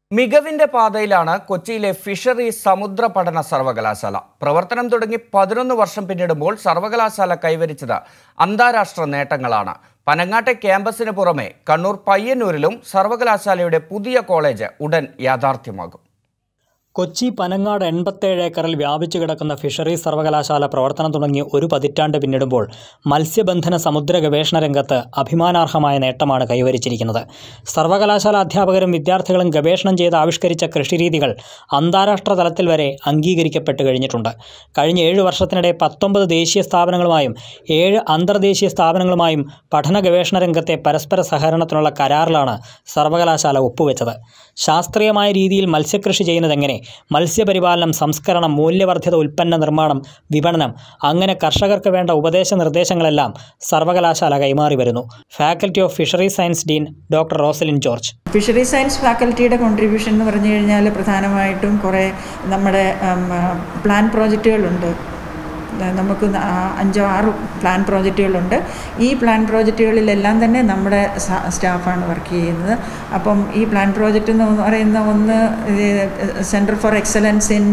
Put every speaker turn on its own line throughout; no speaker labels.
മികവിന്റെ പാതയിലാണ് കൊച്ചിയിലെ ഫിഷറി സമുദ്ര പഠന സർവകലാശാല പ്രവർത്തനം തുടങ്ങി പതിനൊന്ന് വർഷം പിന്നിടുമ്പോൾ സർവകലാശാല കൈവരിച്ചത് അന്താരാഷ്ട്ര നേട്ടങ്ങളാണ് പനങ്ങാട്ടെ ക്യാമ്പസിന് പുറമെ കണ്ണൂർ പയ്യന്നൂരിലും സർവകലാശാലയുടെ പുതിയ കോളേജ് ഉടൻ യാഥാർത്ഥ്യമാകും
കൊച്ചി പനങ്ങാട് എൺപത്തേഴ് ഏക്കറിൽ വ്യാപിച്ചു കിടക്കുന്ന ഫിഷറീസ് സർവകലാശാല പ്രവർത്തനം തുടങ്ങി ഒരു പതിറ്റാണ്ട് പിന്നിടുമ്പോൾ മത്സ്യബന്ധന സമുദ്ര ഗവേഷണ രംഗത്ത് അഭിമാനാർഹമായ നേട്ടമാണ് കൈവരിച്ചിരിക്കുന്നത് സർവകലാശാല അധ്യാപകരും വിദ്യാർത്ഥികളും ഗവേഷണം ചെയ്ത് ആവിഷ്കരിച്ച കൃഷിരീതികൾ അന്താരാഷ്ട്ര തലത്തിൽ വരെ അംഗീകരിക്കപ്പെട്ട് കഴിഞ്ഞിട്ടുണ്ട് കഴിഞ്ഞ ഏഴ് വർഷത്തിനിടെ പത്തൊമ്പത് ദേശീയ സ്ഥാപനങ്ങളുമായും ഏഴ് അന്തർദേശീയ സ്ഥാപനങ്ങളുമായും പഠന ഗവേഷണ രംഗത്തെ പരസ്പര സഹകരണത്തിനുള്ള കരാറിലാണ് സർവകലാശാല ഒപ്പുവെച്ചത് ശാസ്ത്രീയമായ രീതിയിൽ മത്സ്യകൃഷി ചെയ്യുന്നതെങ്ങനെ മത്സ്യപരിപാലനം സംസ്കരണം മൂല്യവർദ്ധിത ഉൽപ്പന്ന നിർമ്മാണം വിപണനം അങ്ങനെ കർഷകർക്ക് വേണ്ട ഉപദേശ നിർദ്ദേശങ്ങളെല്ലാം സർവകലാശാല കൈമാറി വരുന്നു faculty of fishery science dean doctor Rosaline George
fishery science ഫാക്കൽറ്റിയുടെ കോൺട്രിബ്യൂഷൻ എന്ന് പറഞ്ഞു കഴിഞ്ഞാൽ പ്രധാനമായിട്ടും കുറേ നമ്മുടെ പ്ലാൻ പ്രോജക്റ്റുകളുണ്ട് നമുക്ക് ന- ആ അഞ്ചോ ആറ് പ്ലാൻ പ്രോജക്റ്റുകളുണ്ട് ഈ പ്ലാൻ പ്രോജക്റ്റുകളിലെല്ലാം തന്നെ നമ്മുടെ സ- സ്റ്റാഫാണ് വർക്ക് ചെയ്യുന്നത് അപ്പം ഈ പ്ലാൻ പ്രോജക്റ്റ് എന്ന് പറയുന്ന ഒന്ന് centre for excellence in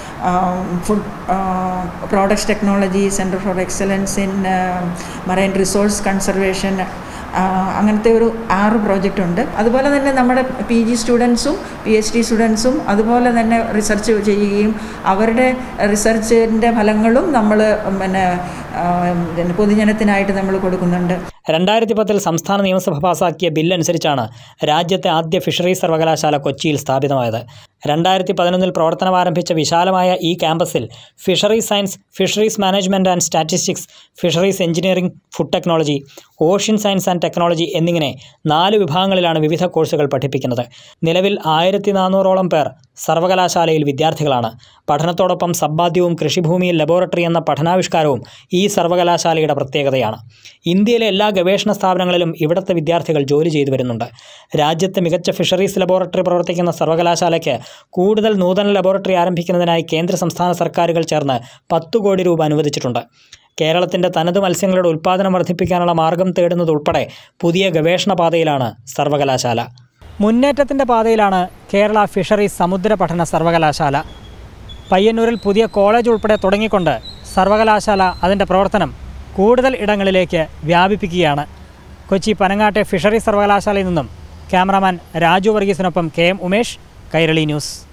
food products technology centre for excellence in marine resource conservation ആ, അങ്ങനത്തെ ഒരു ആറ് പ്രോജക്റ്റ് ഉണ്ട് അതുപോലെ തന്നെ നമ്മുടെ പി ജി സ്റ്റുഡൻസും പി എച്ച് ഡി സ്റ്റുഡൻസും അതുപോലെ തന്നെ റിസർച്ച് ചെയ്യുകയും അവരുടെ റിസർച്ചിൻ്റെ ഫലങ്ങളും നമ്മൾ പിന്നെ ആ, പിന്നെ പൊതുജനത്തിനായിട്ട് നമ്മൾ കൊടുക്കുന്നുണ്ട്
രണ്ടായിരത്തി പത്തിൽ സംസ്ഥാന നിയമസഭ പാസാക്കിയ ബില്ലനുസരിച്ചാണ് രാജ്യത്തെ ആദ്യ ഫിഷറീസ് സർവകലാശാല കൊച്ചിയിൽ സ്ഥാപിതമായത് രണ്ടായിരത്തി പതിനൊന്നിൽ പ്രവർത്തനം ആരംഭിച്ച വിശാലമായ ഈ ക്യാമ്പസിൽ fisheries science fisheries management and statistics fisheries engineering food technology ocean science and technology എന്നിങ്ങനെ നാല് വിഭാഗങ്ങളിലാണ് വിവിധ കോഴ്സുകൾ പഠിപ്പിക്കുന്നത് നിലവിൽ ആയിരത്തി നാനൂറോളം പേർ സർവകലാശാലയിൽ വിദ്യാർത്ഥികളാണ് പഠനത്തോടൊപ്പം സമ്പാദ്യവും കൃഷിഭൂമിയിൽ ലബോറട്ടറി എന്ന പഠനാവിഷ്കാരവും ഈ സർവകലാശാലയുടെ പ്രത്യേകതയാണ് ഇന്ത്യയിലെ എല്ലാ ഗവേഷണ സ്ഥാപനങ്ങളിലും ഇവിടുത്തെ വിദ്യാർത്ഥികൾ ജോലി ചെയ്തു വരുന്നുണ്ട് രാജ്യത്ത് മികച്ച ഫിഷറീസ് ലബോറട്ടറി പ്രവർത്തിക്കുന്ന സർവകലാശാലയ്ക്ക് കൂടുതൽ നൂതന ലബോറട്ടറി ആരംഭിക്കുന്നതിനായി കേന്ദ്ര സംസ്ഥാന സർക്കാരുകൾ ചേർന്ന് പത്ത് കോടി രൂപ അനുവദിച്ചിട്ടുണ്ട് കേരളത്തിൻ്റെ തനത് മത്സ്യങ്ങളുടെ ഉൽപ്പാദനം വർദ്ധിപ്പിക്കാനുള്ള മാർഗം തേടുന്നതുൾപ്പെടെ പുതിയ ഗവേഷണ പാതയിലാണ് സർവകലാശാല മുന്നേറ്റത്തിൻ്റെ പാതയിലാണ് കേരള ഫിഷറീസ് സമുദ്ര പഠന സർവകലാശാല പയ്യന്നൂരിൽ പുതിയ കോളേജ് ഉൾപ്പെടെ തുടങ്ങിക്കൊണ്ട് സർവകലാശാല അതിൻ്റെ പ്രവർത്തനം കൂടുതൽ ഇടങ്ങളിലേക്ക് വ്യാപിപ്പിക്കുകയാണ് കൊച്ചി പനങ്ങാട്ടെ ഫിഷറീസ് സർവകലാശാലയിൽ നിന്നും ക്യാമറാമാൻ രാജു വർഗീസിനൊപ്പം K M Umesh Kairali news